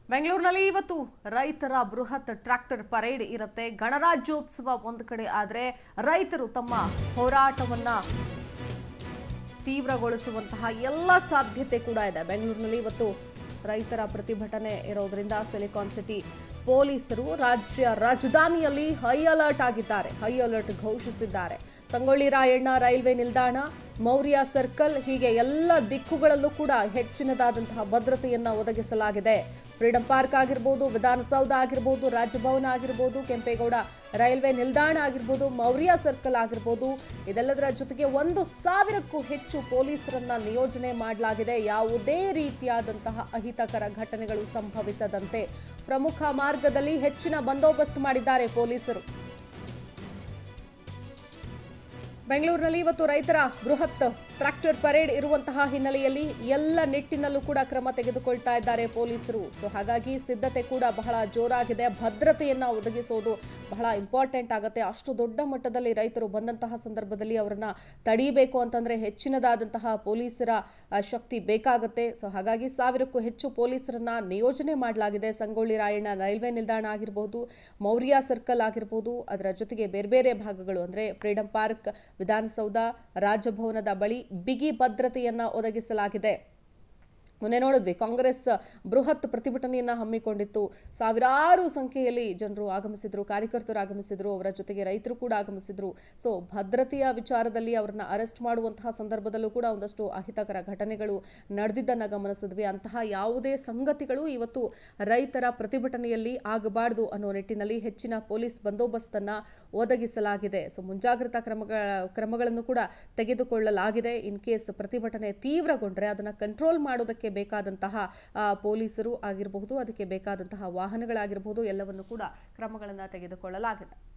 ಬೆಂಗಳೂರಿನಲ್ಲಿ ಇವತ್ತು ರೈತರ ಬೃಹತ್ ಟ್ರ್ಯಾಕ್ಟರ್ ಪರೇಡ್ ಇರುತ್ತೆ ಗಣರಾಜ್ಯೋತ್ಸವ ಒಂದು ಕಡೆ ಆದರೆ ರೈತರು ತಮ್ಮ ಹೋರಾಟವನ್ನ ತೀವ್ರಗೊಳಿಸುವಂತಹ ಎಲ್ಲ ಸಾಧ್ಯತೆ ಕೂಡ ಇದೆ ಬೆಂಗಳೂರಿನಲ್ಲಿ ಇವತ್ತು ರೈತರ ಪ್ರತಿಭಟನೆ ಇರೋದ್ರಿಂದ ಸಿಲಿಕಾನ್ ಸಿಟಿ ಪೊಲೀಸರು ರಾಜ್ಯ ರಾಜಧಾನಿಯಲ್ಲಿ ಹೈ ಅಲರ್ಟ್ ಆಗಿದ್ದಾರೆ ಹೈ ಅಲರ್ಟ್ ಘೋಷಿಸಿದ್ದಾರೆ ಸಂಗೊಳ್ಳಿ ರಾಯಣ್ಣ ರೈಲ್ವೆ ನಿಲ್ದಾಣ ಮೌರ್ಯ ಸರ್ಕಲ್ ಹೀಗೆ ಎಲ್ಲ ದಿಕ್ಕುಗಳಲ್ಲೂ ಕೂಡ ಹೆಚ್ಚಿನದಾದಂತಹ ಭದ್ರತೆಯನ್ನ ಒದಗಿಸಲಾಗಿದೆ ಫ್ರೀಡಂ ಪಾರ್ಕ್ ಆಗಿರ್ಬೋದು ವಿಧಾನಸೌಧ ಆಗಿರ್ಬೋದು ರಾಜಭವನ ಆಗಿರ್ಬೋದು ಕೆಂಪೇಗೌಡ ರೈಲ್ವೆ ನಿಲ್ದಾಣ ಆಗಿರ್ಬೋದು ಮೌರ್ಯ ಸರ್ಕಲ್ ಆಗಿರ್ಬೋದು ಇದೆಲ್ಲದರ ಜೊತೆಗೆ ಒಂದು ಸಾವಿರಕ್ಕೂ ಹೆಚ್ಚು ಪೊಲೀಸರನ್ನ ನಿಯೋಜನೆ ಮಾಡಲಾಗಿದೆ ಯಾವುದೇ ರೀತಿಯಾದಂತಹ ಅಹಿತಕರ ಘಟನೆಗಳು ಸಂಭವಿಸದಂತೆ ಪ್ರಮುಖ ಮಾರ್ಗದಲ್ಲಿ ಹೆಚ್ಚಿನ ಬಂದೋಬಸ್ತ್ ಮಾಡಿದ್ದಾರೆ ಪೊಲೀಸರು ಬೆಂಗಳೂರಿನಲ್ಲಿ ಇವತ್ತು ರೈತರ ಬೃಹತ್ ಟ್ರ್ಯಾಕ್ಟರ್ ಪರೇಡ್ ಇರುವಂತಹ ಹಿನ್ನೆಲೆಯಲ್ಲಿ ಎಲ್ಲ ನಿಟ್ಟಿನಲ್ಲೂ ಕೂಡ ಕ್ರಮ ತೆಗೆದುಕೊಳ್ತಾ ಇದ್ದಾರೆ ಪೊಲೀಸರು ಸೊ ಹಾಗಾಗಿ ಸಿದ್ಧತೆ ಕೂಡ ಬಹಳ ಜೋರಾಗಿದೆ ಭದ್ರತೆಯನ್ನ ಒದಗಿಸೋದು ಬಹಳ ಇಂಪಾರ್ಟೆಂಟ್ ಆಗುತ್ತೆ ಅಷ್ಟು ದೊಡ್ಡ ಮಟ್ಟದಲ್ಲಿ ರೈತರು ಬಂದಂತಹ ಸಂದರ್ಭದಲ್ಲಿ ಅವರನ್ನ ತಡೀಬೇಕು ಅಂತಂದ್ರೆ ಹೆಚ್ಚಿನದಾದಂತಹ ಪೊಲೀಸರ ಆ, ಶಕ್ತಿ ಬೇಕಾಗುತ್ತೆ ಸೊ ಹಾಗಾಗಿ ಸಾವಿರಕ್ಕೂ ಹೆಚ್ಚು ಪೊಲೀಸರನ್ನ ನಿಯೋಜನೆ ಮಾಡಲಾಗಿದೆ ಸಂಗೊಳ್ಳಿ ರಾಯಣ್ಣ ರೈಲ್ವೆ ನಿಲ್ದಾಣ ಆಗಿರ್ಬೋದು ಮೌರ್ಯ ಸರ್ಕಲ್ ಆಗಿರ್ಬೋದು ಅದರ ಜೊತೆಗೆ ಬೇರೆ ಬೇರೆ ಭಾಗಗಳು ಅಂದ್ರೆ ಫ್ರೀಡಂ ಪಾರ್ಕ್ ವಿಧಾನಸೌಧ ರಾಜಭವನದ ಬಳಿ ಬಿಗಿ ಭದ್ರತೆಯನ್ನ ಒದಗಿಸಲಾಗಿದೆ ಮೊನ್ನೆ ನೋಡಿದ್ವಿ ಕಾಂಗ್ರೆಸ್ ಬೃಹತ್ ಪ್ರತಿಭಟನೆಯನ್ನ ಹಮ್ಮಿಕೊಂಡಿತ್ತು ಸಾವಿರಾರು ಸಂಖ್ಯೆಯಲ್ಲಿ ಜನರು ಆಗಮಿಸಿದ್ರು ಕಾರ್ಯಕರ್ತರು ಆಗಮಿಸಿದ್ರು ಅವರ ಜೊತೆಗೆ ರೈತರು ಕೂಡ ಆಗಮಿಸಿದ್ರು ಸೊ ಭದ್ರತೆಯ ವಿಚಾರದಲ್ಲಿ ಅವರನ್ನ ಅರೆಸ್ಟ್ ಮಾಡುವಂತಹ ಸಂದರ್ಭದಲ್ಲೂ ಕೂಡ ಒಂದಷ್ಟು ಅಹಿತಕರ ಘಟನೆಗಳು ನಡೆದಿದ್ದನ್ನ ಗಮನಿಸಿದ್ವಿ ಅಂತಹ ಯಾವುದೇ ಸಂಗತಿಗಳು ಇವತ್ತು ರೈತರ ಪ್ರತಿಭಟನೆಯಲ್ಲಿ ಆಗಬಾರದು ಅನ್ನೋ ನಿಟ್ಟಿನಲ್ಲಿ ಹೆಚ್ಚಿನ ಪೊಲೀಸ್ ಬಂದೋಬಸ್ತನ್ನ ಒದಗಿಸಲಾಗಿದೆ ಸೊ ಮುಂಜಾಗ್ರತಾ ಕ್ರಮಗಳ ಕ್ರಮಗಳನ್ನು ಕೂಡ ತೆಗೆದುಕೊಳ್ಳಲಾಗಿದೆ ಇನ್ ಕೇಸ್ ಪ್ರತಿಭಟನೆ ತೀವ್ರಗೊಂಡ್ರೆ ಅದನ್ನ ಕಂಟ್ರೋಲ್ ಮಾಡೋದಕ್ಕೆ ಬೇಕಾದಂತಹ ಆ, ಪೊಲೀಸರು ಆಗಿರಬಹುದು ಅದಕ್ಕೆ ಬೇಕಾದಂತಹ ವಾಹನಗಳಾಗಿರಬಹುದು ಎಲ್ಲವನ್ನು ಕೂಡ ಕ್ರಮಗಳನ್ನು ತೆಗೆದುಕೊಳ್ಳಲಾಗಿದೆ